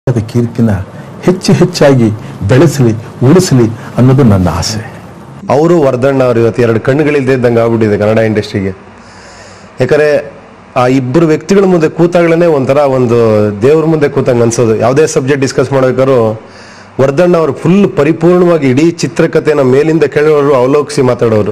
ಅದ ಕೀರ್ತಿನ ಹೆಚ್ಚು ಹೆಚ್ಚಾಗಿ ಬೆಳೆಸಲಿ ಉಳಿಸಲಿ ಅನ್ನೋದು ನನ್ನ ಆಸೆ ಅವರು ವರ್ಧಣ್ಣ ಅವರು ಇವತ್ತು ಎರಡು ಕಣ್ಣುಗಳಿಲ್ಲದೆ ಇದ್ದಂಗೆ ಆಗ್ಬಿಟ್ಟಿದೆ ಕನ್ನಡ ಇಂಡಸ್ಟ್ರಿಗೆ ಯಾಕಂದ್ರೆ ಆ ಇಬ್ಬರು ವ್ಯಕ್ತಿಗಳ ಮುಂದೆ ಕೂತಾಗಳೇ ಒಂಥರ ಒಂದು ದೇವ್ರ ಮುಂದೆ ಕೂತಂಗೆ ಅನ್ಸೋದು ಯಾವುದೇ ಸಬ್ಜೆಕ್ಟ್ ಡಿಸ್ಕಸ್ ಮಾಡ್ಬೇಕಾದ್ರು ವರ್ಧಣ್ಣ ಅವರು ಫುಲ್ ಪರಿಪೂರ್ಣವಾಗಿ ಇಡೀ ಚಿತ್ರಕಥೆನ ಮೇಲಿಂದ ಕೆಳವರು ಅವಲೋಕಿಸಿ ಮಾತಾಡೋರು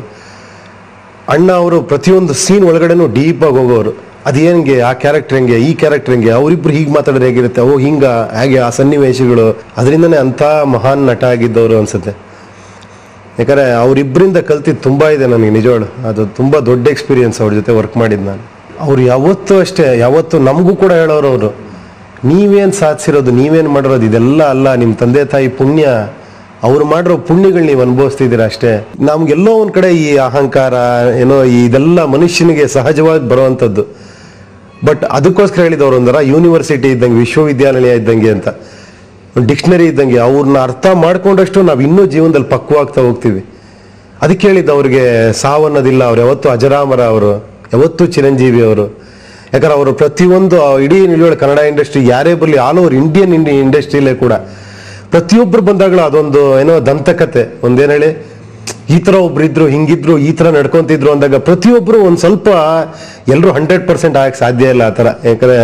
ಅಣ್ಣ ಅವರು ಪ್ರತಿಯೊಂದು ಸೀನ್ ಒಳಗಡೆನೂ ಡೀಪ್ ಆಗಿ ಹೋಗೋರು ಅದು ಹೆಂಗೆ ಆ ಕ್ಯಾರೆಕ್ಟರ್ ಹೆಂಗೆ ಈ ಕ್ಯಾರೆಕ್ಟರ್ ಹೆಂಗೆ ಅವರಿಬ್ರು ಹೀಗೆ ಮಾತಾಡಿದ್ರೆ ಹೇಗಿರುತ್ತೆ ಓ ಹಿಂಗ ಹೇಗೆ ಆ ಸನ್ನಿವೇಶಗಳು ಅದರಿಂದನೇ ಅಂಥ ಮಹಾನ್ ನಟ ಆಗಿದ್ದವರು ಅನ್ಸುತ್ತೆ ಯಾಕಂದ್ರೆ ಅವರಿಬ್ಬರಿಂದ ಕಲ್ತಿದ್ದು ತುಂಬಾ ಇದೆ ನನಗೆ ನಿಜವಾಳು ಅದು ತುಂಬಾ ದೊಡ್ಡ ಎಕ್ಸ್ಪೀರಿಯನ್ಸ್ ಅವ್ರ ಜೊತೆ ವರ್ಕ್ ಮಾಡಿದ್ದು ನಾನು ಅವ್ರು ಯಾವತ್ತೂ ಅಷ್ಟೇ ಯಾವತ್ತು ನಮಗೂ ಕೂಡ ಹೇಳೋರು ಅವರು ನೀವೇನು ಸಾಧಿಸಿರೋದು ನೀವೇನು ಮಾಡಿರೋದು ಇದೆಲ್ಲ ಅಲ್ಲ ನಿಮ್ಮ ತಂದೆ ತಾಯಿ ಪುಣ್ಯ ಅವ್ರು ಮಾಡಿರೋ ಪುಣ್ಯಗಳು ನೀವು ಅನುಭವಿಸ್ತಿದ್ದೀರಾ ಅಷ್ಟೇ ನಮ್ಗೆಲ್ಲೋ ಒಂದ್ ಕಡೆ ಈ ಅಹಂಕಾರ ಏನೋ ಈ ಇದೆಲ್ಲ ಮನುಷ್ಯನಿಗೆ ಸಹಜವಾಗಿ ಬರುವಂಥದ್ದು ಬಟ್ ಅದಕ್ಕೋಸ್ಕರ ಹೇಳಿದವರು ಒಂದರ ಯೂನಿವರ್ಸಿಟಿ ಇದ್ದಂಗೆ ವಿಶ್ವವಿದ್ಯಾನಿಲಯ ಇದ್ದಂಗೆ ಅಂತ ಒಂದು ಡಿಕ್ಷನರಿ ಇದ್ದಂಗೆ ಅವ್ರನ್ನ ಅರ್ಥ ಮಾಡ್ಕೊಂಡಷ್ಟು ನಾವು ಇನ್ನೂ ಜೀವನದಲ್ಲಿ ಪಕ್ವಾಗ್ತಾ ಹೋಗ್ತೀವಿ ಅದಕ್ಕೆ ಹೇಳಿದ್ದು ಅವ್ರಿಗೆ ಸಾವನ್ನೋದಿಲ್ಲ ಅವ್ರು ಯಾವತ್ತೂ ಅಜರಾಮರ ಅವರು ಯಾವತ್ತೂ ಚಿರಂಜೀವಿ ಅವರು ಯಾಕಂದ್ರೆ ಅವರು ಪ್ರತಿಯೊಂದು ಆ ಇಡೀ ನಿಲುವಳಿ ಕನ್ನಡ ಇಂಡಸ್ಟ್ರಿ ಯಾರೇ ಬರಲಿ ಆಲ್ ಓವರ್ ಇಂಡಿಯನ್ ಇಂಡಸ್ಟ್ರಿಲೇ ಕೂಡ ಪ್ರತಿಯೊಬ್ಬರು ಬಂದಾಗಲೂ ಅದೊಂದು ಏನೋ ದಂತಕತೆ ಒಂದೇನು ಹೇಳಿ ಈ ಥರ ಒಬ್ರು ಇದ್ರು ಹಿಂಗಿದ್ರು ಈ ಥರ ನಡ್ಕೊಂತಿದ್ರು ಅಂದಾಗ ಪ್ರತಿಯೊಬ್ಬರು ಒಂದು ಸ್ವಲ್ಪ ಎಲ್ಲರೂ ಹಂಡ್ರೆಡ್ ಪರ್ಸೆಂಟ್ ಆಗಕ್ಕೆ ಸಾಧ್ಯ ಇಲ್ಲ ಆ ಥರ ಯಾಕಂದ್ರೆ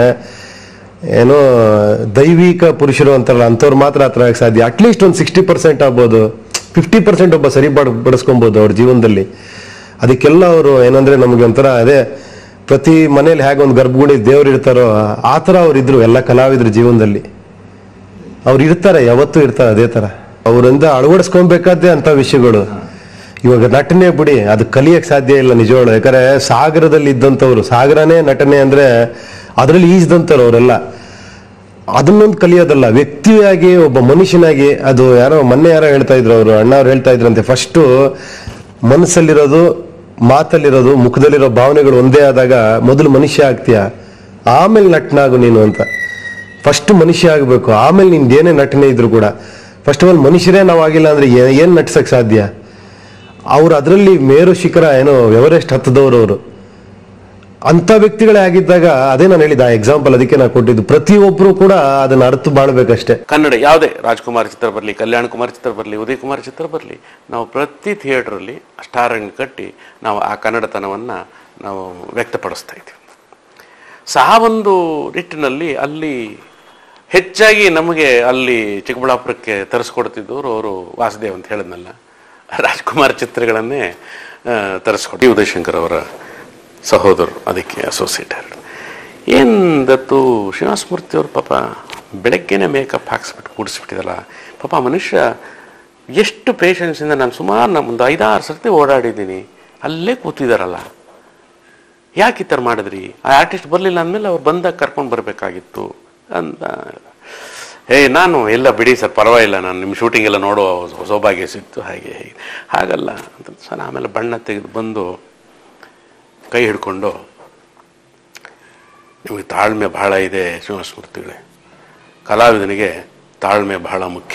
ಏನೋ ದೈವಿಕ ಪುರುಷರು ಅಂತಾರಲ್ಲ ಅಂಥವ್ರು ಮಾತ್ರ ಆ ಥರ ಆಗಕ್ಕೆ ಸಾಧ್ಯ ಅಟ್ಲೀಸ್ಟ್ ಒಂದು ಸಿಕ್ಸ್ಟಿ ಪರ್ಸೆಂಟ್ ಆಗ್ಬೋದು ಫಿಫ್ಟಿ ಪರ್ಸೆಂಟ್ ಒಬ್ಬ ಸರಿ ಬಡ್ ಬಡಿಸ್ಕೊಬೋದು ಅವ್ರ ಜೀವನದಲ್ಲಿ ಅದಕ್ಕೆಲ್ಲ ಅವರು ಏನಂದ್ರೆ ನಮಗೆ ಒಂಥರ ಅದೇ ಪ್ರತಿ ಮನೇಲಿ ಹೇಗೆ ಒಂದು ಗರ್ಭಗುಡಿ ದೇವ್ರು ಇರ್ತಾರೋ ಆ ಥರ ಅವ್ರು ಇದ್ರು ಎಲ್ಲ ಕಲಾವಿದ್ರ ಜೀವನದಲ್ಲಿ ಅವ್ರು ಇರ್ತಾರೆ ಯಾವತ್ತೂ ಇರ್ತಾರೆ ಅದೇ ತರ ಅವರಿಂದ ಅಳವಡಿಸ್ಕೊಬೇಕಾದ್ದೇ ಅಂತ ವಿಷಯಗಳು ಇವಾಗ ನಟನೆ ಬಿಡಿ ಅದು ಕಲಿಯಕ್ ಸಾಧ್ಯ ಇಲ್ಲ ನಿಜವಾಳು ಯಾಕಂದ್ರೆ ಸಾಗರದಲ್ಲಿ ಇದ್ದಂಥವ್ರು ಸಾಗರನೇ ನಟನೆ ಅಂದ್ರೆ ಅದರಲ್ಲಿ ಈಜ್ದಂಥವ್ರು ಅವರೆಲ್ಲ ಅದನ್ನೊಂದು ಕಲಿಯೋದಲ್ಲ ವ್ಯಕ್ತಿಯಾಗಿ ಒಬ್ಬ ಮನುಷ್ಯನಾಗಿ ಅದು ಯಾರೋ ಮೊನ್ನೆ ಯಾರೋ ಹೇಳ್ತಾ ಇದ್ರು ಅವರು ಅಣ್ಣ ಅವ್ರು ಹೇಳ್ತಾ ಇದ್ರಂತೆ ಫಸ್ಟು ಮನಸ್ಸಲ್ಲಿರೋದು ಮಾತಲ್ಲಿರೋದು ಮುಖದಲ್ಲಿರೋ ಭಾವನೆಗಳು ಒಂದೇ ಆದಾಗ ಮೊದಲು ಮನುಷ್ಯ ಆಗ್ತೀಯ ಆಮೇಲೆ ನಟನಾಗು ನೀನು ಅಂತ ಫಸ್ಟ್ ಮನುಷ್ಯ ಆಗಬೇಕು ಆಮೇಲೆ ನಿಂದು ಏನೇ ನಟನೆ ಇದ್ರು ಕೂಡ ಫಸ್ಟ್ ಆಫ್ ಆಲ್ ಮನುಷ್ಯರೇ ನಾವಾಗಿಲ್ಲ ಅಂದ್ರೆ ಏ- ಏನ್ ನಟಿಸಕ್ ಸಾಧ್ಯ ಅವ್ರು ಅದರಲ್ಲಿ ಮೇರು ಶಿಖರ ಏನೋ ಎವರೆಸ್ಟ್ ಹತ್ತದವರು ಅವರು ಅಂತ ವ್ಯಕ್ತಿಗಳೇ ಆಗಿದ್ದಾಗ ಅದೇ ನಾನು ಹೇಳಿದ ಎಕ್ಸಾಂಪಲ್ ಅದಕ್ಕೆ ನಾನು ಕೊಟ್ಟಿದ್ದು ಪ್ರತಿಯೊಬ್ಬರು ಕೂಡ ಅದನ್ನ ಅರ್ಥ ಬಾಳ್ಬೇಕಷ್ಟೇ ಕನ್ನಡ ಯಾವುದೇ ರಾಜ್ಕುಮಾರ್ ಚಿತ್ರ ಬರಲಿ ಕಲ್ಯಾಣ್ ಕುಮಾರ್ ಚಿತ್ರ ಬರಲಿ ಉದಯ್ ಕುಮಾರ್ ಚಿತ್ರ ಬರಲಿ ನಾವು ಪ್ರತಿ ಥಿಯೇಟ್ರಲ್ಲಿ ಸ್ಟಾರ್ ಅಂಗ್ ಕಟ್ಟಿ ನಾವು ಆ ಕನ್ನಡತನವನ್ನು ನಾವು ವ್ಯಕ್ತಪಡಿಸ್ತಾ ಇದ್ದೀವಿ ಸಹ ಒಂದು ನಿಟ್ಟಿನಲ್ಲಿ ಅಲ್ಲಿ ಹೆಚ್ಚಾಗಿ ನಮಗೆ ಅಲ್ಲಿ ಚಿಕ್ಕಬಳ್ಳಾಪುರಕ್ಕೆ ತರಿಸ್ಕೊಡ್ತಿದ್ದವರು ಅವರು ವಾಸುದೇವ್ ಅಂತ ಹೇಳಿದ್ನಲ್ಲ ರಾಜ್ಕುಮಾರ್ ಚಿತ್ರಗಳನ್ನೇ ಆ, ತರಿಸ್ಕೊಟ್ಟು ಉದಯಶಂಕರ್ ಅವರ ಸಹೋದರರು ಅದಕ್ಕೆ ಅಸೋಸಿಯೇಟರ್ ಏನು ದತ್ತು ಶ್ರೀನಿವಾಸಮೂರ್ತಿ ಅವರು ಪಾಪ ಬೆಳಗ್ಗೆನೆ ಮೇಕಪ್ ಹಾಕ್ಸ್ಬಿಟ್ಟು ಕೂಡಿಸ್ಬಿಟ್ಟಿದಲ್ಲ ಪಾಪ ಮನುಷ್ಯ ಎಷ್ಟು ಪೇಷನ್ಸಿಂದ ನಾನು ಸುಮಾರು ನಮ್ಮ ಒಂದು ಐದಾರು ಸರ್ತಿ ಓಡಾಡಿದ್ದೀನಿ ಅಲ್ಲೇ ಕೂತಿದಾರಲ್ಲ ಯಾಕೆ ಈ ಥರ ಮಾಡಿದ್ರಿ ಆ ಆರ್ಟಿಸ್ಟ್ ಬರಲಿಲ್ಲ ಅಂದಮೇಲೆ ಅವ್ರು ಬಂದಾಗ ಕರ್ಕೊಂಡು ಬರಬೇಕಾಗಿತ್ತು ಅಂತ ಏ ನಾನು ಎಲ್ಲ ಬಿಡಿ ಸರ್ ಪರವಾಗಿಲ್ಲ ನಾನು ನಿಮ್ಮ ಶೂಟಿಂಗ್ ಎಲ್ಲ ನೋಡೋ ಸೌಭಾಗ್ಯ ಸಿಕ್ತು ಹಾಗೆ ಹೀಗೆ ಹಾಗಲ್ಲ ಅಂತ ಸರ್ ಆಮೇಲೆ ಬಣ್ಣ ತೆಗೆದು ಬಂದು ಕೈ ಹಿಡ್ಕೊಂಡು ನಿಮಗೆ ತಾಳ್ಮೆ ಬಹಳ ಇದೆ ಶ್ರೀನಿವಾಸಮೂರ್ತಿಗಳೇ ಕಲಾವಿದನಿಗೆ ತಾಳ್ಮೆ ಬಹಳ ಮುಖ್ಯ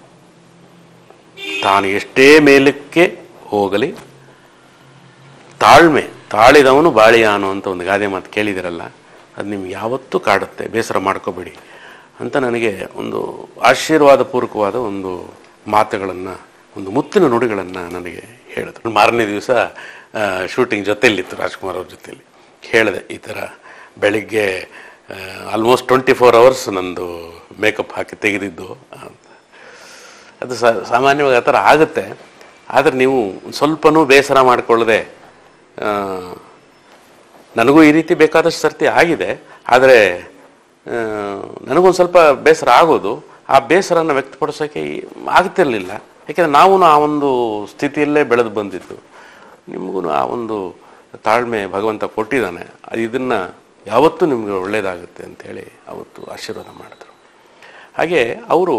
ತಾನು ಎಷ್ಟೇ ಮೇಲಕ್ಕೆ ಹೋಗಲಿ ತಾಳ್ಮೆ ತಾಳಿದವನು ಬಾಳಿಯಾನು ಅಂತ ಒಂದು ಗಾದೆ ಮಾತು ಕೇಳಿದಿರಲ್ಲ ಅದು ನಿಮ್ಗೆ ಯಾವತ್ತೂ ಕಾಡುತ್ತೆ ಬೇಸರ ಮಾಡ್ಕೋಬೇಡಿ ಅಂತ ನನಗೆ ಒಂದು ಆಶೀರ್ವಾದ ಪೂರ್ವಕವಾದ ಒಂದು ಮಾತುಗಳನ್ನು ಒಂದು ಮುತ್ತಿನ ನುಡಿಗಳನ್ನು ನನಗೆ ಹೇಳಿದ್ರು ಮಾರನೇ ದಿವಸ ಶೂಟಿಂಗ್ ಜೊತೆಯಲ್ಲಿತ್ತು ರಾಜ್ಕುಮಾರ್ ಅವ್ರ ಜೊತೆಯಲ್ಲಿ ಹೇಳಿದೆ ಈ ಥರ ಬೆಳಿಗ್ಗೆ ಆಲ್ಮೋಸ್ಟ್ ಟ್ವೆಂಟಿ ಫೋರ್ ಅವರ್ಸ್ ನಂದು ಮೇಕಪ್ ಹಾಕಿ ತೆಗೆದಿದ್ದು ಅಂತ ಅದು ಸ- ಸಾಮಾನ್ಯವಾಗಿ ಆ ಥರ ಆಗುತ್ತೆ ಆದರೆ ನೀವು ಒಂದ್ ಸ್ವಲ್ಪನೂ ಬೇಸರ ಮಾಡಿಕೊಳ್ಳದೆ ಆ, ನನಗೂ ಈ ರೀತಿ ಬೇಕಾದಷ್ಟು ಸರ್ತಿ ಆಗಿದೆ ಆದರೆ ಆ, ನನಗೊಂದು ಸ್ವಲ್ಪ ಬೇಸರ ಆಗೋದು ಆ ಬೇಸರನ ವ್ಯಕ್ತಪಡಿಸೋಕ್ಕೆ ಈ- ಆಗ್ತಿರ್ಲಿಲ್ಲ ಯಾಕೆಂದರೆ ನಾವು ಆ ಒಂದು ಸ್ಥಿತಿಯಲ್ಲೇ ಬೆಳೆದು ಬಂದಿದ್ದು ನಿಮಗೂ ಆ ಒಂದು ತಾಳ್ಮೆ ಭಗವಂತ ಕೊಟ್ಟಿದ್ದಾನೆ ಅದು ಇದನ್ನು ಯಾವತ್ತೂ ನಿಮಗೆ ಒಳ್ಳೆಯದಾಗುತ್ತೆ ಅಂತೇಳಿ ಅವತ್ತು ಆಶೀರ್ವಾದ ಮಾಡಿದ್ರು ಹಾಗೆ ಅವರು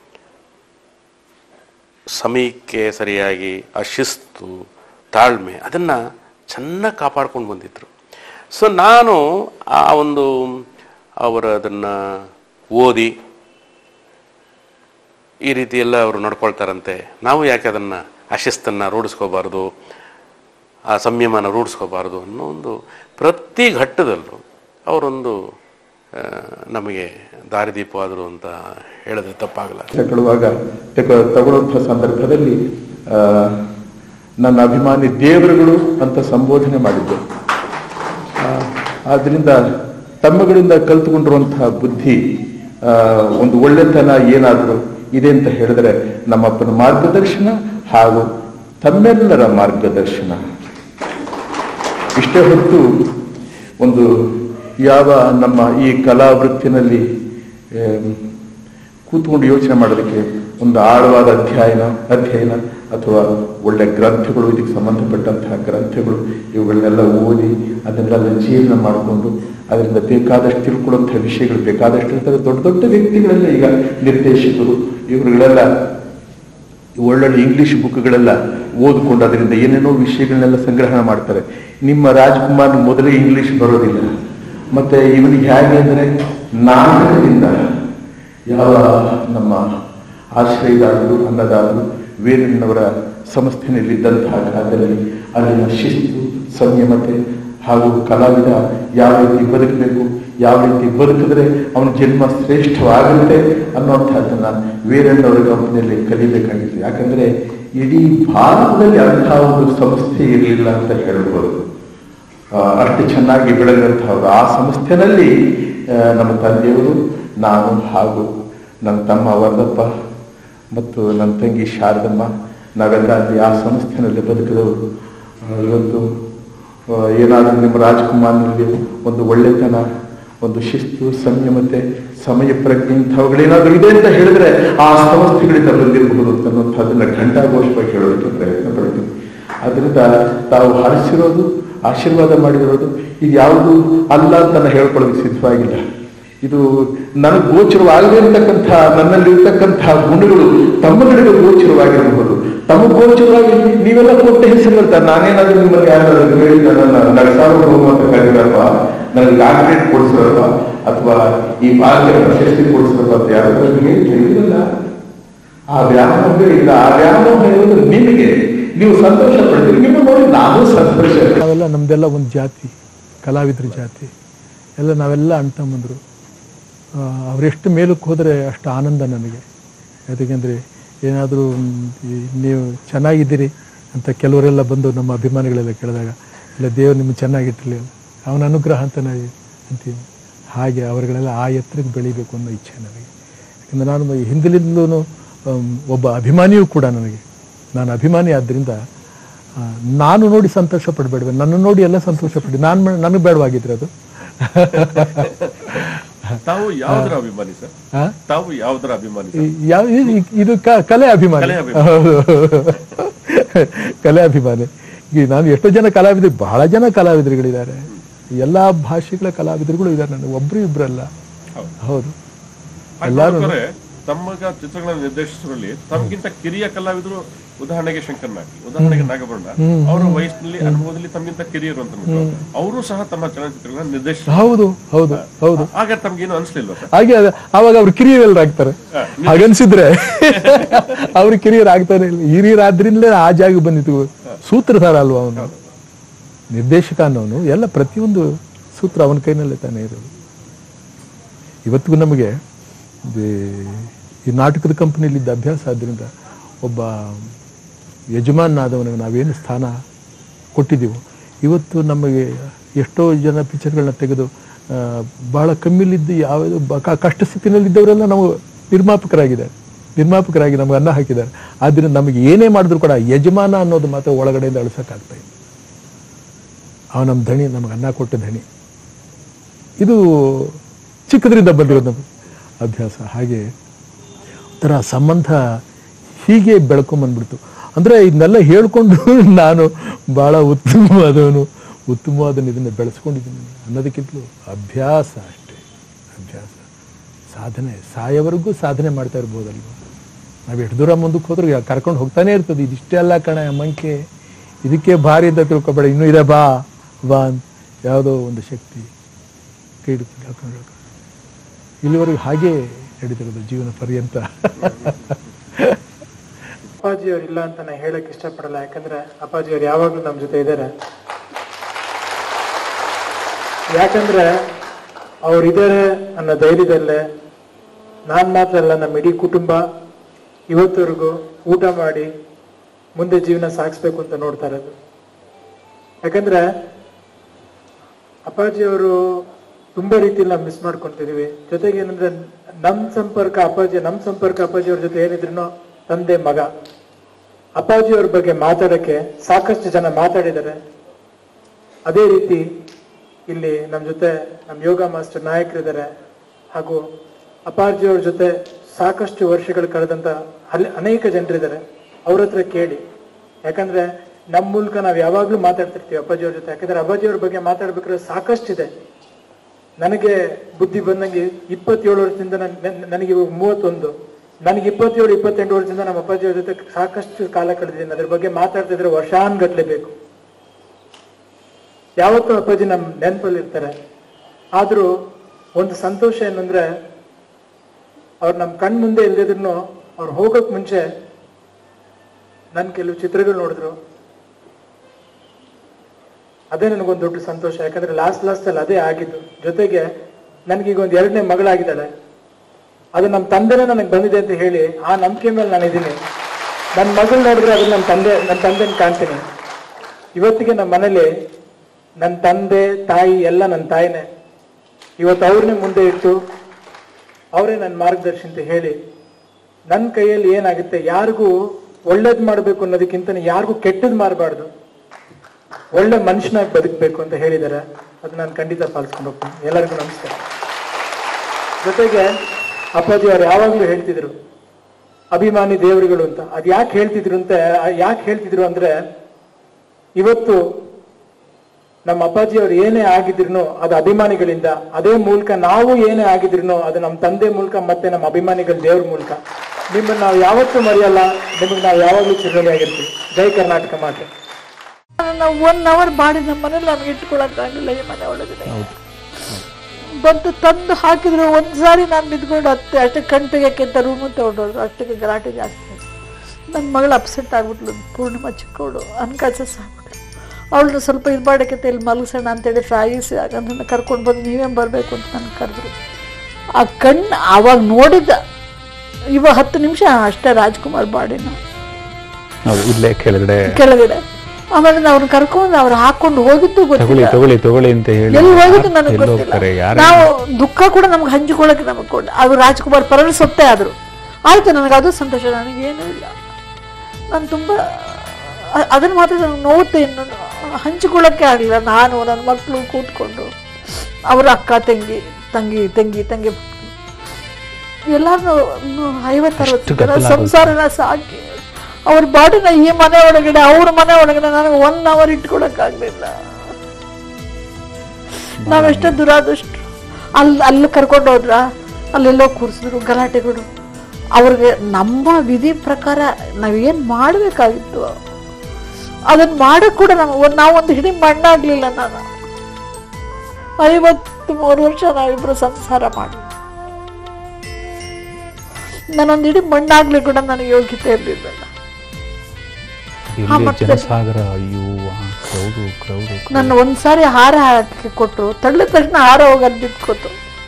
ಸಮಯಕ್ಕೆ ಸರಿಯಾಗಿ ಆ ಶಿಸ್ತು ತಾಳ್ಮೆ ಅದನ್ನು ಚೆನ್ನಾಗಿ ಕಾಪಾಡ್ಕೊಂಡು ಬಂದಿದ್ರು ಸೊ ನಾನು ಆ ಒಂದು ಅವರು ಅದನ್ನು ಓದಿ ಈ ರೀತಿ ಎಲ್ಲ ಅವರು ನಡ್ಕೊಳ್ತಾರಂತೆ ನಾವು ಯಾಕೆ ಅದನ್ನು ಆ ಶಿಸ್ತನ್ನು ರೂಢಿಸ್ಕೋಬಾರ್ದು ಆ ಸಂಯಮನ ರೂಢಿಸ್ಕೋಬಾರ್ದು ಅನ್ನೋ ಒಂದು ಪ್ರತಿ ಘಟ್ಟದಲ್ಲೂ ಅವರೊಂದು ಆ, ನಮಗೆ ದಾರಿದೀಪವಾದರು ಅಂತ ಹೇಳಿದ್ರೆ ತಪ್ಪಾಗಲ್ಲ ತಗೊಳ್ಳುವಾಗ ತಗ- ತಗೊಳ್ಳುವಂಥ ಸಂದರ್ಭದಲ್ಲಿ ಆ, ನನ್ನ ಅಭಿಮಾನಿ ದೇವರುಗಳು ಅಂತ ಸಂಬೋಧನೆ ಮಾಡಿದ್ದೆ ಆ, ಆದ್ರಿಂದ ತಮ್ಮಗಳಿಂದ ಕಲ್ತುಕೊಂಡಿರುವಂತಹ ಬುದ್ಧಿ ಆ, ಒಂದು ಒಳ್ಳೆತನ ಏನಾದರೂ ಇದೆ ಅಂತ ಹೇಳಿದ್ರೆ ನಮ್ಮಪ್ಪನ ಮಾರ್ಗದರ್ಶನ ಹಾಗೂ ತಮ್ಮೆಲ್ಲರ ಮಾರ್ಗದರ್ಶನ ಇಷ್ಟೇ ಹೊತ್ತು ಒಂದು ಯಾವ ನಮ್ಮ ಈ ಕಲಾವೃತ್ತಿನಲ್ಲಿ ಆಮ್, ಕೂತ್ಕೊಂಡು ಯೋಚನೆ ಮಾಡೋದಕ್ಕೆ ಒಂದು ಆಳವಾದ ಅಧ್ಯಯನ ಅಧ್ಯಯನ ಅಥವಾ ಒಳ್ಳೆ ಗ್ರಂಥಗಳು ಇದಕ್ಕೆ ಸಂಬಂಧಪಟ್ಟಂತಹ ಗ್ರಂಥಗಳು ಇವುಗಳನ್ನೆಲ್ಲ ಓದಿ ಅದನ್ನೆಲ್ಲ ಜೀರ್ಣ ಮಾಡಿಕೊಂಡು ಅದರಿಂದ ಬೇಕಾದಷ್ಟು ತಿಳ್ಕೊಳ್ಳುವಂತಹ ವಿಷಯಗಳು ಬೇಕಾದಷ್ಟು ಇರ್ತವೆ ದೊಡ್ಡ ದೊಡ್ಡ ವ್ಯಕ್ತಿಗಳೆಲ್ಲ ಈಗ ನಿರ್ದೇಶಕರು ಇವರುಗಳೆಲ್ಲ ಒಳ್ಳೊಳ್ಳೆ ಇಂಗ್ಲಿಷ್ ಬುಕ್ಗಳೆಲ್ಲ ಓದ್ಕೊಂಡು ಅದರಿಂದ ಏನೇನೋ ವಿಷಯಗಳನ್ನೆಲ್ಲ ಸಂಗ್ರಹಣ ಮಾಡ್ತಾರೆ ನಿಮ್ಮ ರಾಜ್ಕುಮಾರ್ ಮೊದಲೇ ಇಂಗ್ಲಿಷ್ ಬರೋದಿಲ್ಲ ಮತ್ತೆ ಇವನಿಗೆ ಹೇಗೆ ಅಂದರೆ ನಾಟಕದಿಂದ ಯಾವ ನಮ್ಮ ಆಶ್ರಯದಾರರು ಅನ್ನದಾರರು ವೀರಣ್ಣವರ ಸಂಸ್ಥೆಯಲ್ಲಿದ್ದಂತಹ ಕಾಲದಲ್ಲಿ ಅಲ್ಲಿನ ಶಿಸ್ತು ಸಂಯಮತೆ ಹಾಗೂ ಕಲಾವಿದ ಯಾವ ರೀತಿ ಬದುಕಬೇಕು ಯಾವ ರೀತಿ ಬದುಕಿದ್ರೆ ಅವನ ಜನ್ಮ ಶ್ರೇಷ್ಠವಾಗುತ್ತೆ ಅನ್ನುವಂಥದ್ದನ್ನ ವೀರಣ್ಣವರ ಕಂಪನಿಯಲ್ಲಿ ಕಲಿಬೇಕಾಗಿತ್ತು ಯಾಕಂದ್ರೆ ಇಡೀ ಭಾರತದಲ್ಲಿ ಅಂತಹ ಒಂದು ಸಂಸ್ಥೆ ಇರಲಿಲ್ಲ ಅಂತ ಹೇಳ್ಬೋದು ಆ, ಅಷ್ಟು ಚೆನ್ನಾಗಿ ಬೆಳೆದಂಥವ್ರು ಆ ಸಂಸ್ಥೆನಲ್ಲಿ ಆ, ನಮ್ಮ ತಂದೆಯವರು ನಾನು ಹಾಗೂ ನನ್ನ ತಮ್ಮ ವರದಪ್ಪ ಮತ್ತು ನನ್ನ ತಂಗಿ ಶಾರದಮ್ಮ ನಾವೆಲ್ಲ ಅಲ್ಲಿ ಆ ಸಂಸ್ಥೆನಲ್ಲಿ ಬದುಕಿದವರು ಆ, ಇವತ್ತು ಆ, ಏನಾದರೂ ನಿಮ್ಮ ರಾಜ್ಕುಮಾರ್ನಲ್ಲಿ ಒಂದು ಒಳ್ಳೆತನ ಒಂದು ಶಿಸ್ತು ಸಂಯಮತೆ ಸಮಯ ಪ್ರಜ್ಞೆ ಇಂಥವುಗಳೇನಾದರೂ ಇದೆ ಅಂತ ಹೇಳಿದ್ರೆ ಆ ಸಂಸ್ಥೆಗಳಿಂದ ಬಂದಿರಬಹುದು ಅನ್ನುವಂಥದ್ದನ್ನ ಘಂಟಾಘೋಷವಾಗಿ ಹೇಳೋದಕ್ಕೆ ಪ್ರಯತ್ನ ಪಡ್ತೀನಿ ಅದರಿಂದ ತಾವು ಹರಿಸಿರೋದು ಆಶೀರ್ವಾದ ಮಾಡಿರೋದು ಇದು ಯಾವುದು ಅಲ್ಲ ಅಂತ ನಾನು ಹೇಳ್ಕೊಳ್ಳೋದಕ್ಕೆ ಸಿದ್ಧವಾಗಿಲ್ಲ ಇದು ನನಗೆ ಗೋಚರವಾಗದೇ ಇರತಕ್ಕಂಥ ನನ್ನಲ್ಲಿರ್ತಕ್ಕಂತಹ ಗುಣಗಳು ತಮ್ಮಗಳಿಗೆ ಗೋಚರವಾಗಿರಬಹುದು ತಮ್ಮ ಗೋಚರವಾಗಿ ನೀವೆಲ್ಲ ಕೊಟ್ಟ ಹೆಸರುಗಳಂತ ನಾನೇನಾದ್ರೂ ನಿಮ್ಮಲ್ಲಿ ಯಾರಾದ್ರೂ ಹೇಳಿ ನನ್ನ ನರಸಾರ್ವಭೌಮ ಅಂತ ಕರೀರಪ್ಪ ನನಗೆ ಡಾಕ್ಟರೇಟ್ ಕೊಡಿಸಿರಪ್ಪ ಅಥವಾ ಈ ಭಾರತೀಯ ಪ್ರಶಸ್ತಿ ಕೊಡಿಸಿರಪ್ಪ ಅಂತ ಯಾರಾದ್ರೂ ಹೇಳಿ ಹೇಳಿರಲ್ಲ ಆ ವ್ಯಾಮೋಹ ಇಲ್ಲ ಆ ವ್ಯಾಮೋಹ ಇರೋದು ನಿಮಗೆ ನೀವು ಸಂತೋಷ ಪಡ್ತೀರಿ ನಿಮ್ಮ ನೋಡಿ ನಾನು ಸಂತೋಷ ನಾವೆಲ್ಲ ನಮ್ದೆಲ್ಲ ಒಂದು ಜಾತಿ ಕಲಾವಿದ್ರ ಜಾತಿ ಎಲ್ಲ ನಾವೆಲ್ಲ ಅಣ್ತಮ್ಮಂದರು ಅವರೆಷ್ಟು ಮೇಲಕ್ಕೆ ಹೋದರೆ ಅಷ್ಟು ಆನಂದ ನನಗೆ ಯಾಕೆಂದರೆ ಏನಾದರೂ ನೀವು ಚೆನ್ನಾಗಿದ್ದೀರಿ ಅಂತ ಕೆಲವರೆಲ್ಲ ಬಂದು ನಮ್ಮ ಅಭಿಮಾನಿಗಳೆಲ್ಲ ಕೇಳಿದಾಗ ಇಲ್ಲ ದೇವರು ನಿಮ್ಗೆ ಚೆನ್ನಾಗಿಟ್ಟಿರಲಿ ಅವನ ಅನುಗ್ರಹ ಅಂತ ನಾವು ಅಂತೀವಿ ಹಾಗೆ ಅವರುಗಳೆಲ್ಲ ಆ ಎತ್ತರಕ್ಕೆ ಬೆಳಿಬೇಕು ಅನ್ನೋ ಇಚ್ಛೆ ನನಗೆ ಯಾಕಂದರೆ ನಾನು ಹಿಂದಿಲಿಂದಲೂ ಒಬ್ಬ ಅಭಿಮಾನಿಯೂ ಕೂಡ ನನಗೆ ನಾನು ಅಭಿಮಾನಿ ಆದ್ದರಿಂದ ಆ, ನಾನು ನೋಡಿ ಸಂತೋಷ ಪಡಬೇಡ್ವೆ ನನ್ನ ನೋಡಿ ಎಲ್ಲ ಸಂತೋಷ ಪಡಿ ನಾನು ನನಗೆ ಬೇಡವಾಗಿದ್ರೆ ಅದು ತಾವು ಯಾವ್ದ್ರ ಅಭಿಮಾನಿ ಸರ್ ಆ? ತಾವು ಯಾವ್ದ್ರ ಅಭಿಮಾನಿ ಸರ್ ಈ- ಯಾವ ಈ- ಇದು ಕ- ಕಲೆ ಅಭಿಮಾನಿ ಕಲೆ ಅಭಿಮಾನಿ. ಹೌದು. ಕಲೆ ಅಭಿಮಾನಿ ಈಗ ನಾನು ಎಷ್ಟೋ ಜನ ಕಲಾವಿದರು ಬಹಳ ಜನ ಕಲಾವಿದರುಗಳಿದ್ದಾರೆ ಎಲ್ಲಾ ಭಾಷೆಗಳ ಕಲಾವಿದರುಗಳು ಇದ್ದಾರೆ ನನಗೆ ಒಬ್ರು ಇಬ್ರಲ್ಲ ಹೌದು ಎಲ್ಲಾರು ಹಾಗಾದ್ರೆ ತಮ್ಮಗ ಚಿತ್ರಗಳನ್ನ ನಿರ್ದೇಶಿಸುವಲ್ಲಿ ತಮ್ಗಿಂತ ಕಿರಿಯ ಕಲಾವಿದರು ಉದಾಹರಣೆಗೆ ಶಂಕರ್ ನಾಗ್ ಉದಾಹರಣೆಗೆ ನಾಗಭರಣ ಅವರ ವಯಸ್ಸಿನಲ್ಲಿ ಅನುಭವದಲ್ಲಿ ತಮ್ಗಿಂತ ಕಿರಿಯರು ಅಂತ ಅವರು ಸಹ ತಮ್ಮ ಚಲನಚಿತ್ರಗಳನ್ನ ನಿರ್ದೇಶಿಸ ಹೌದು ಹೌದು ಹೌದು ಆಗ ತಮ್ಗೇನು ಅನ್ಸ್ಲಿಲ್ವಾ ಸರ್ ಹಾಗೆ ಅದ- ಅವಾಗ ಅವ್ರು ಕಿರಿಯರೆಲ್ಲರಾಗ್ತಾರೆ ಹಾಗನ್ಸಿದ್ರೆ ಅವ್ರು ಕಿರಿಯರಾಗ್ತಾನೆ ಇಲ್ಲ ಹಿರಿಯರಾದ್ರಿಂದಲೇ ಆ ಜಾಗ ಬಂದಿತ್ತು ಸೂತ್ರಧಾರ ಅಲ್ವಾ ಅವನು ನಿರ್ದೇಶಕ ಅನ್ನೋನು ಎಲ್ಲ ಪ್ರತಿಯೊಂದು ಸೂತ್ರ ಅವನ ಕೈನಲ್ಲೇ ತಾನೇ ಇರೋದು ಇವತ್ತಿಗೂ ನಮಗೆ ಈ- ಈ ನಾಟಕದ ಕಂಪನಿಯಲ್ಲಿದ್ದ ಅಭ್ಯಾಸ ಆದ್ದರಿಂದ ಒಬ್ಬ ಯಜಮಾನಾದವನಿಗೆ ನಾವೇನು ಸ್ಥಾನ ಕೊಟ್ಟಿದ್ದೀವೋ ಇವತ್ತು ನಮಗೆ ಎಷ್ಟೋ ಜನ ಪಿಕ್ಚರ್ಗಳನ್ನ ತೆಗೆದು ಆ, ಬಹಳ ಕಮ್ಮಿಲಿದ್ದು ಯಾವುದೋ ಬ- ಕ- ಕಷ್ಟ ಸ್ಥಿತಿನಲ್ಲಿದ್ದವರೆಲ್ಲ ನಾವು ನಿರ್ಮಾಪಕರಾಗಿದ್ದಾರೆ ನಿರ್ಮಾಪಕರಾಗಿ ನಮ್ಗೆ ಅನ್ನ ಹಾಕಿದ್ದಾರೆ ಆದ್ದರಿಂದ ನಮಗೆ ಏನೇ ಮಾಡಿದ್ರು ಕೂಡ ಯಜಮಾನ ಅನ್ನೋದು ಮಾತ್ರ ಒಳಗಡೆಯಿಂದ ಅಳಿಸೋಕ್ಕಾಗ್ತಾ ಇದೆ ಅವ ನಮ್ಮ ಧಣಿ ನಮಗೆ ಅನ್ನ ಕೊಟ್ಟ ಧಣಿ ಇದು ಚಿಕ್ಕದ್ರಿಂದ ಬಂದಿರೋದು ನಮಗೆ ಅಭ್ಯಾಸ ಹಾಗೆ ಒಂಥರ ಸಂಬಂಧ ಹೀಗೆ ಬೆಳ್ಕೊಂಬಂದ್ಬಿಡ್ತು ಅಂದರೆ ಇದನ್ನೆಲ್ಲ ಹೇಳ್ಕೊಂಡು ನಾನು ಭಾಳ ಉತ್ತಮವಾದವನು ಉತ್ತಮವಾದ ಇದನ್ನು ಬೆಳೆಸ್ಕೊಂಡಿದ್ದೀನಿ ಅನ್ನೋದಕ್ಕಿಂತಲೂ ಅಭ್ಯಾಸ ಅಷ್ಟೇ ಅಭ್ಯಾಸ ಸಾಧನೆ ಸಾಯವರೆಗೂ ಸಾಧನೆ ಮಾಡ್ತಾ ಇರ್ಬೋದಲ್ವ ನಾವು ಎಷ್ಟು ದೂರ ಮುಂದಕ್ಕೆ ಹೋದ್ರೆ ಕರ್ಕೊಂಡು ಹೋಗ್ತಾನೆ ಇರ್ತದೆ ಇದಿಷ್ಟೇ ಅಲ್ಲ ಕಣ ಮಂಕೆ ಇದಕ್ಕೆ ಭಾರಿ ಅಂತ ತಿಳ್ಕೊಬೇಡ ಇನ್ನೂ ಇದೆ ಬಾ ಬಾ ಅಂತ ಯಾವುದೋ ಒಂದು ಶಕ್ತಿ ಕೈ ಹಿಡ್ಕೊಂಡು ಹೇಳ್ಕೊಂಡು ಹೇಳ್ಕೊಂಡು ಇಲ್ಲಿವರೆಗೂ ಹಾಗೆ ನಡೀತಿರೋದು ಜೀವನ ಪರ್ಯಂತ ಅಪ್ಪಾಜಿಯವ್ರು ಇಲ್ಲ ಅಂತ ನಾನು ಹೇಳಕ್ ಇಷ್ಟಪಡಲ್ಲ ಯಾಕಂದ್ರೆ ಅಪ್ಪಾಜಿಯವ್ರು ಯಾವಾಗಲೂ ನಮ್ಮ ಜೊತೆ ಇದ್ದಾರೆ ಯಾಕಂದ್ರೆ ಅವರಿದ್ದಾರೆ ಅನ್ನೋ ಧೈರ್ಯದಲ್ಲೇ ನಾನು ಮಾತ್ರ ಅಲ್ಲ ನಮ್ಮ ಇಡೀ ಕುಟುಂಬ ಇವತ್ತವರೆಗೂ ಊಟ ಮಾಡಿ ಮುಂದೆ ಜೀವನ ಸಾಗಿಸ್ಬೇಕು ಅಂತ ನೋಡ್ತಾ ಇರೋದು ಯಾಕಂದ್ರೆ ಅಪ್ಪಾಜಿ ಅವರು ತುಂಬಾ ರೀತಿಯಲ್ಲಿ ನಾವು ಮಿಸ್ ಮಾಡ್ಕೊಂತಿದೀವಿ ಜೊತೆಗೆ ಏನಂದ್ರೆ ನಮ್ ಸಂಪರ್ಕ ಅಪ್ಪಾಜಿ ನಮ್ ಸಂಪರ್ಕ ಅಪ್ಪಾಜಿ ಅವ್ರ ಜೊತೆ ಏನಿದ್ರು ತಂದೆ ಮಗ ಅಪ್ಪಾಜಿ ಅವ್ರ ಬಗ್ಗೆ ಮಾತಾಡಕ್ಕೆ ಸಾಕಷ್ಟು ಜನ ಮಾತಾಡಿದ್ದಾರೆ ಅದೇ ರೀತಿ ಇಲ್ಲಿ ನಮ್ಮ ಜೊತೆ ನಮ್ಮ ಯೋಗ ಮಾಸ್ಟರ್ ನಾಯಕರಿದ್ದಾರೆ ಹಾಗೂ ಅಪ್ಪಾಜಿ ಅವ್ರ ಜೊತೆ ಸಾಕಷ್ಟು ವರ್ಷಗಳು ಕಳೆದಂತ ಅಲ್ಲಿ ಅನೇಕ ಜನರಿದ್ದಾರೆ ಅವ್ರ ಹತ್ರ ಕೇಳಿ ಯಾಕಂದ್ರೆ ನಮ್ಮ ಮೂಲಕ ನಾವು ಯಾವಾಗ್ಲೂ ಮಾತಾಡ್ತಿರ್ತೀವಿ ಅಪ್ಪಾಜಿ ಅವ್ರ ಜೊತೆ ಯಾಕಂದ್ರೆ ಅಪ್ಪಾಜಿ ಅವ್ರ ಬಗ್ಗೆ ಮಾತಾಡ್ಬೇಕಾದ್ರೆ ಸಾಕಷ್ಟಿದೆ ನನಗೆ ಬುದ್ಧಿ ಬಂದಂಗೆ ಇಪ್ಪತ್ತೇಳು ವರ್ಷದಿಂದ ನನ್- ನನ್- ನನಗೆ ಇವಾಗ ಮೂವತ್ತೊಂದು ನನಗೆ ಇಪ್ಪತ್ತೇಳು ಇಪ್ಪತ್ತೆಂಟು ವರ್ಷದಿಂದ ನಮ್ಮ ಅಪ್ಪಾಜಿ ಅವ್ರ ಜೊತೆ ಸಾಕಷ್ಟು ಕಾಲ ಕಳೆದಿದ್ದೀನಿ ಅದ್ರ ಬಗ್ಗೆ ಮಾತಾಡ್ತಿದ್ರೆ ವರ್ಷಾನ್ಗಟ್ಲೆ ಬೇಕು ಯಾವತ್ತೂ ಅಪ್ಪಾಜಿ ನಮ್ಮ ನೆನಪಲ್ಲಿ ಇರ್ತಾರೆ ಆದ್ರೂ ಒಂದು ಸಂತೋಷ ಏನಂದ್ರೆ ಅವ್ರು ನಮ್ಮ ಕಣ್ ಮುಂದೆ ಇಲ್ದಿದ್ರು ಅವ್ರು ಹೋಗಕ್ ಮುಂಚೆ ನನ್ ಕೆಲವು ಚಿತ್ರಗಳು ನೋಡಿದ್ರು ಅದೇ ನನಗೊಂದು ದೊಡ್ಡ ಸಂತೋಷ ಯಾಕಂದ್ರೆ ಲಾಸ್ಟ್ ಲಾಸ್ಟ್ ಅಲ್ಲಿ ಅದೇ ಆಗಿದ್ದು ಜೊತೆಗೆ ನನಗೀಗ ಒಂದು ಎರಡನೇ ಮಗಳಾಗಿದ್ದಾಳೆ ಅದು ನಮ್ಮ ತಂದೆನೇ ನನಗೆ ಬಂದಿದೆ ಅಂತ ಹೇಳಿ ಆ ನಂಬಿಕೆ ಮೇಲೆ ನಾನು ಇದ್ದೀನಿ ನನ್ನ ಮಗಳು ನೋಡಿದ್ರೆ ಅದು ನನ್ನ ತಂದೆ ನನ್ನ ತಂದೆನ ಕಾಣ್ತೀನಿ ಇವತ್ತಿಗೆ ನಮ್ಮ ಮನೇಲಿ ನನ್ನ ತಂದೆ ತಾಯಿ ಎಲ್ಲ ನನ್ನ ತಾಯಿನೇ ಇವತ್ತು ಅವ್ರನ್ನೇ ಮುಂದೆ ಇಟ್ಟು ಅವರೇ ನನ್ನ ಮಾರ್ಗದರ್ಶಿ ಅಂತ ಹೇಳಿ ನನ್ನ ಕೈಯಲ್ಲಿ ಏನಾಗುತ್ತೆ ಯಾರಿಗೂ ಒಳ್ಳೇದ್ ಮಾಡ್ಬೇಕು ಅನ್ನೋದಕ್ಕಿಂತ ಯಾರಿಗೂ ಕೆಟ್ಟದ್ ಮಾಡಬಾರ್ದು ಒಳ್ಳೆ ಮನುಷ್ಯನಾಗಿ ಬದುಕಬೇಕು ಅಂತ ಹೇಳಿದ್ದಾರೆ ಅದು ನಾನು ಖಂಡಿತ ಪಾಲಿಸ್ಕೊಂಡು ಹೋಗ್ತೀನಿ ಎಲ್ಲರಿಗೂ ನಮಸ್ಕಾರ ಜೊತೆಗೆ ಅಪ್ಪಾಜಿ ಅವ್ರು ಯಾವಾಗ್ಲೂ ಹೇಳ್ತಿದ್ರು ಅಭಿಮಾನಿ ದೇವರುಗಳು ಅಂತ ಅದ್ ಯಾಕೆ ಹೇಳ್ತಿದ್ರು ಅಂತ ಯಾಕೆ ಹೇಳ್ತಿದ್ರು ಅಂದ್ರೆ ಇವತ್ತು ನಮ್ಮ ಅಪ್ಪಾಜಿ ಅವ್ರು ಏನೇ ಆಗಿದ್ರು ಅದು ಅಭಿಮಾನಿಗಳಿಂದ ಅದೇ ಮೂಲಕ ನಾವು ಏನೇ ಆಗಿದ್ರು ಅದು ನಮ್ಮ ತಂದೆ ಮೂಲಕ ಮತ್ತೆ ನಮ್ಮ ಅಭಿಮಾನಿಗಳ ದೇವ್ರ ಮೂಲಕ ನಿಮ್ಮನ್ನ ನಾವು ಯಾವತ್ತೂ ಮರೆಯಲ್ಲ ನಿಮಗೆ ನಾವು ಯಾವಾಗಲೂ ಚಿರಋಣಿಯಾಗಿರ್ತೀವಿ ಜೈ ಕರ್ನಾಟಕ ಮಾತೆ ನಾವು ಒನ್ ಅವರ್ ಮಾಡಿ ನಮ್ಮ ಮನೇಲಿ ನಮ್ಗೆ ಇಟ್ಕೊಳಕ್ಕಾಗಲಿಲ್ಲ ಈ ಮನೆ ಒಳಗಡೆ ಬಂದು ತಂದು ಹಾಕಿದ್ರು ಒಂದ್ ಸಾರಿ ನಾನು ನಿಂತ್ಕೊಂಡು ಹತ್ತೆ ಅಷ್ಟೇ ಕಣ್ ತೆಗಿಯಕ್ಕಿಂತ ರೂಮು ತಗೊಂಡೋದ್ರು ಅಷ್ಟಕ್ಕೆ ಗಲಾಟೆ ಜಾಸ್ತಿ ಆಯ್ತು. ನನ್ನ ಮಗಳು ಅಪ್ಸೆಟ್ ಆಗ್ಬಿಟ್ಲು ಪೂರ್ಣಿಮಾ ಚಿಕ್ಕವಳು ಅನ್ಕಾನ್ಸಸ್ ಆಗ್ಬಿಟ್ಲು ಅವಳನ್ನ ಸ್ವಲ್ಪ ಇದು ಮಾಡೋಕ್ಕೆ ಇಲ್ಲಿ ಮಲಗಿಸೋಣ ಅಂತೇಳಿ ಫ್ರಾಯಿಸಿ ಆಗ ನನ್ನ ಕರ್ಕೊಂಡು ಬಂದು ನೀವೇ ಬರಬೇಕು ಅಂತ ನನ್ನ ಕರೆದ್ರು ಆ ಕಣ್ಣು ಅವಾಗ ನೋಡಿದ್ದ ಇವಾಗ ಹತ್ತು ನಿಮಿಷ ಅಷ್ಟೇ ರಾಜ್ಕುಮಾರ್ ಬಾಡಿನ ಹೌದು ಇಲ್ಲೇ ಕೆಳಗಡೆ ಕೆಳಗಡೆ ಆಮೇಲೆ ಅವ್ರನ್ನ ಕರ್ಕೊಂಡು ಅವ್ರು ಹಾಕೊಂಡು ಹೋಗಿದ್ದು ತಗೊಳ್ಳಿ ಗೊತ್ತಿಲ್ಲ ತಗೊಳ್ಳಿ ತಗೊಳ್ಳಿ ಅಂತ ಹೇಳಿ ಎಲ್ಲಿ ಹೋಗಿದ್ದು ನನಗೆ ಎಲ್ಲಿ ಗೊತ್ತಿಲ್ಲ ಹೋಗ್ತಾರೆ ಯಾರು ನಾವು ದುಃಖ ಕೂಡ ನಮ್ಗೆ ಹಂಚಿಕೊಳ್ಳಕ್ಕೆ ನಮಗೆ ಕೊಡ ಅದು ರಾಜ್ಕುಮಾರ್ ಪರರ ಸೊತ್ತೇ ಆದ್ರು ಆಯ್ತು ನನಗೆ ಅದು ಸಂತೋಷ ನನಗೇನೂ ಇಲ್ಲ ನಾನು ತುಂಬಾ ಅ- ಅದನ್ನ ಮಾತ್ರ ನನಗೆ ನೋವುತ್ತೆ ಇನ್ನು ಹಂಚಿಕೊಳ್ಳಕ್ಕೆ ಆಗಲಿಲ್ಲ ನಾನು ನನ್ನ ಮಕ್ಕಳು ಕೂತ್ಕೊಂಡು ಅವರ ಅಕ್ಕ ತಂಗಿ ತಂಗಿ ತಂಗಿ ತಂಗಿ ಎಲ್ಲಾರು ಐವತ್ತರವತ್ತು ಜನ ಗದ್ದಲ ಆಗೋಯ್ತು. ಸಂಸಾರನ ಸಾಕಿ ಅವ್ರ ಬಾಡಿನ ಈ ಮನೆ ಒಳಗಡೆ ಅವ್ರ ಮನೆ ಒಳಗಡೆ ನನಗೆ ಒನ್ ಅವರ್ ಇಟ್ಕೊಳಕ್ಕಾಗ್ಲಿಲ್ಲ ನಾವೆಷ್ಟೋ ದುರಾದೃಷ್ಟ ಅಲ್ಲಿ ಅಲ್ಲಿ ಕರ್ಕೊಂಡು ಹೋದ್ರ ಅಲ್ಲೆಲ್ಲೋ ಕೂರಿಸಿದ್ರು ಗಲಾಟೆಗಳು ಅವ್ರಿಗೆ ನಮ್ಮ ವಿಧಿ ಪ್ರಕಾರ ನಾವೇನ್ ಮಾಡಬೇಕಾಗಿತ್ತು ಅದನ್ನ ಮಾಡಕ್ ಕೂಡ ನಮ್ಮ ನಾವೊಂದು ಹಿಡಿ ಮಣ್ಣಾಗ್ಲಿಲ್ಲ ನಾನು ಐವತ್ತು ಮೂರು ವರ್ಷ ನಾವಿಬ್ರು ಸಂಸಾರ ಮಾಡಿ ನಾನೊಂದು ಇಡೀ ಮಣ್ಣಾಗ್ಲಿ ಕೂಡ ನನಗೆ ಯೋಗ್ಯತೆ ಇರಲಿಲ್ಲ ಇಲ್ಲಿ ಮತ್ತೆ- ಜನಸಾಗರ ಅಯ್ಯೋ ಕ್ರೌಡು ಕ್ರೌಡು ನನ್ನ ಒಂದ್ಸಾರಿ ಹಾರ ಹಾಕಿ ಕೊಟ್ಟರು ತಳ್ಳಿದ ತಕ್ಷಣ ಹಾರ ಹೋಗಿ ಅಲ್ಲಿ ಬಿತ್ಕೋತು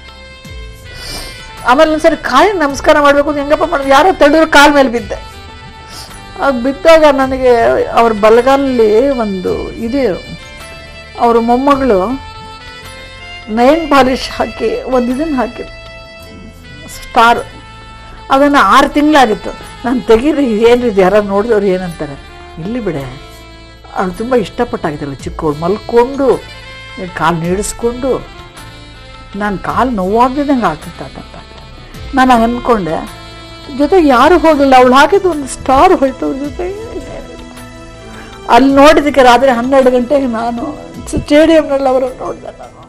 ಆಮೇಲೆ ಒಂದ್ಸರಿ ಕಾಯಿ ನಮಸ್ಕಾರ ಮಾಡ್ಬೇಕು ಅಂತ ಹೆಂಗಪ್ಪ ಮಾಡೋದು ಯಾರೋ ತಳ್ಳಿದ್ರು ಕಾಲ್ ಮೇಲೆ ಬಿದ್ದೆ ಆಗ ಬಿದ್ದಾಗ ನನಗೆ ಅವ್ರ ಬಲಗಾಲಲ್ಲಿ ಒಂದು ಇದು ಅವ್ರ ಮೊಮ್ಮಗಳು ನೈನ್ ಪಾಲಿಶ್ ಹಾಕಿ ಒಂದು ಇದನ್ನ ಹಾಕಿದ್ರು ಸ್ಟಾರ್ ಅದನ್ನು ಆರು ತಿಂಗಳಾಗಿತ್ತು ನಾನು ತೆಗೀರಿ ಏನ್ರಿ ಇದು ಯಾರು ನೋಡಿದವ್ರು ಏನಂತಾರೆ ಇಲ್ಲಿ ಬಿಡೆ ಅವಳು ತುಂಬ ಇಷ್ಟಪಟ್ಟಾಗಿದ್ದಲ್ಲ ಚಿಕ್ಕವಳು ಮಲ್ಕೊಂಡು ಕಾಲು ನೀಡಿಸ್ಕೊಂಡು ನಾನು ಕಾಲು ನೋವಾಗ್ದಿದ್ದಂಗೆ ಆಗ್ತಿತ್ತು ಅಂತ ನಾನು ಹಂಗೆ ಅಂದ್ಕೊಂಡೆ ಜೊತೆಗೆ ಯಾರು ಹೋಗಲಿಲ್ಲ ಅವಳು ಹಾಕಿದ್ದು ಒಂದು ಸ್ಟಾರ್ ಹೋಯ್ತು ಅವ್ರ ಜೊತೆಗೆ ಅಲ್ಲಿ ನೋಡಿದ್ದಕ್ಕೆ ರಾತ್ರಿ ಹನ್ನೆರಡು ಗಂಟೆಗೆ ನಾನು ಸ್ಟೇಡಿಯಂನಲ್ಲಿ ಅವರನ್ನು ನೋಡಿದೆ ನಾನು